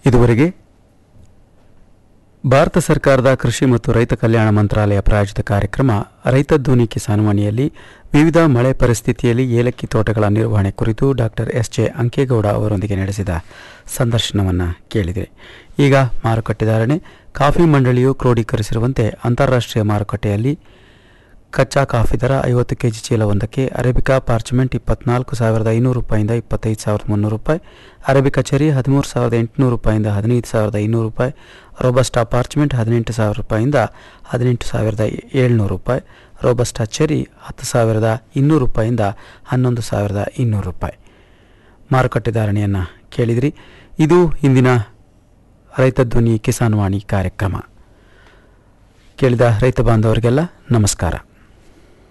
ಇದುವರೆಗೆ ಭಾರತ ಸರ್ಕಾರದ ಕೃಷಿ ಮತ್ತು ರೈತ ಕಲ್ಯಾಣ ಮಂತ್ರಾಲಯ ಪ್ರಾಯೋಜಿತ ಕಾರ್ಯಕ್ರಮ ರೈತ ಧ್ವನಿ ಕಿಸಾನ್ವಾಣಿಯಲ್ಲಿ ವಿವಿಧ ಮಳೆ ಪರಿಸ್ಥಿತಿಯಲ್ಲಿ ಏಲಕ್ಕಿ ತೋಟಗಳ ನಿರ್ವಹಣೆ ಕುರಿತು ಡಾಕ್ಟರ್ ಎಸ್ ಜೆ ಅಂಕೇಗೌಡ ಅವರೊಂದಿಗೆ ನಡೆಸಿದ ಸಂದರ್ಶನವನ್ನು ಕೇಳಿದೆ ಈಗ ಮಾರುಕಟ್ಟೆ ಧಾರಣೆ ಕಾಫಿ ಮಂಡಳಿಯು ಕ್ರೋಢೀಕರಿಸಿರುವಂತೆ ಅಂತಾರಾಷ್ಟ್ರೀಯ ಮಾರುಕಟ್ಟೆಯಲ್ಲಿ ಕಚ್ಚಾ ಕಾಫಿ ದರ ಐವತ್ತು ಕೆಜಿ ಚೀಲವೊಂದಕ್ಕೆ ಅರೇಬಿಕಾ ಪಾರ್ಚಮೆಂಟ್ ಇಪ್ಪತ್ನಾಲ್ಕು ಸಾವಿರದ ಐನೂರು ರೂಪಾಯಿಂದ ಇಪ್ಪತ್ತೈದು ಸಾವಿರದ ಮುನ್ನೂರು ರೂಪಾಯಿ ಅರೇಬಿಕಾ ಚೆರಿ ಹದಿಮೂರು ಸಾವಿರದ ಎಂಟುನೂರು ರೂಪಾಯಿಂದ ಹದಿನೈದು ಸಾವಿರದ ಐನೂರು ರೂಪಾಯಿ ರೋಬಸ್ಟಾ ಪಾರ್ಚಮೆಂಟ್ ಹದಿನೆಂಟು ಸಾವಿರ ರೂಪಾಯಿಂದ ಹದಿನೆಂಟು ಸಾವಿರದ ಏಳ್ನೂರು ರೂಪಾಯಿ ರೋಬಸ್ಟಾ ಚೆರಿ ಹತ್ತು ಸಾವಿರದ ಇನ್ನೂರು ರೂಪಾಯಿಂದ ಹನ್ನೊಂದು ಸಾವಿರದ ಇನ್ನೂರು ರೂಪಾಯಿ ಮಾರುಕಟ್ಟೆ ಧಾರಣೆಯನ್ನು ಕೇಳಿದಿರಿ ಇದು ಇಂದಿನ ರೈತ ಧ್ವನಿ ಕಿಸಾನ್ ವಾಣಿ ಕಾರ್ಯಕ್ರಮ ಕೇಳಿದ ರೈತ ಬಾಂಧವರಿಗೆಲ್ಲ ನಮಸ್ಕಾರ